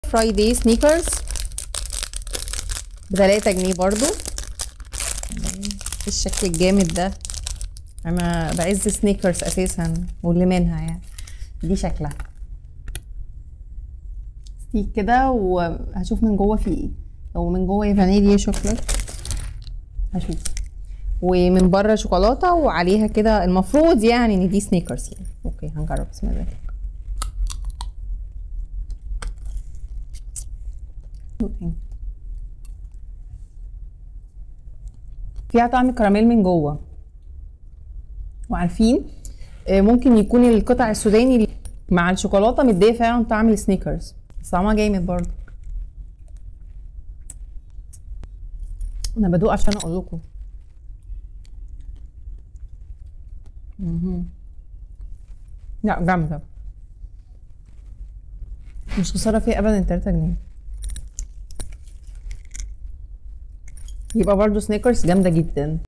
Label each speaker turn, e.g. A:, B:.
A: فرايداي سنيكرز بتلاتة جنيه برضو ايه الشكل الجامد ده انا بعز سنيكرز اساسا واللي منها يعني دي شكلها ستيك كده وهشوف من جوه فيه ايه لو من جوه فانيليا شوكليت هشوف ومن بره شوكولاته وعليها كده المفروض يعني ان دي سنيكرز يعني اوكي هنجرب بسم الله فيها طعم كراميل من جوه وعارفين آه، ممكن يكون القطع السوداني مع الشوكولاته مديه فعلا طعم السنيكرز بس طعمها جامد برضه انا بدوق عشان اقول لكم مهم. لا جامده مش خساره فيها ابدا 3 جنيه يبقى برضه سنيكرز جامده جدا